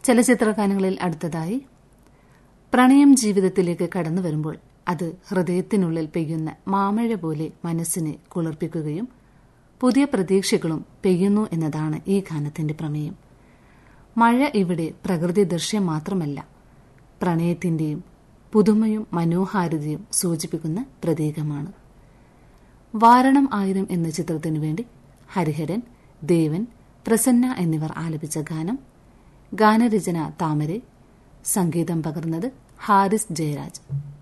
ചലച്ചിത്ര ഗാനങ്ങളിൽ അടുത്തതായി പ്രണയം ജീവിതത്തിലേക്ക് കടന്നു വരുമ്പോൾ അത് ഹൃദയത്തിനുള്ളിൽ പെയ്യുന്ന മാമഴ പോലെ മനസ്സിനെ കുളിർപ്പിക്കുകയും പുതിയ പ്രതീക്ഷകളും പെയ്യുന്നു എന്നതാണ് ഈ ഗാനത്തിന്റെ പ്രമേയം മഴ ഇവിടെ പ്രകൃതി ദൃശ്യം മാത്രമല്ല പ്രണയത്തിന്റെയും പുതുമയും മനോഹാരിതയും സൂചിപ്പിക്കുന്ന പ്രതീകമാണ് വാരണം ആയിരം എന്ന ചിത്രത്തിനു വേണ്ടി ഹരിഹരൻ ദേവൻ പ്രസന്ന എന്നിവർ ആലപിച്ച ഗാനം ഗാനരചന താമരെ സംഗീതം പകർന്നത് ഹാരിസ് ജയരാജ്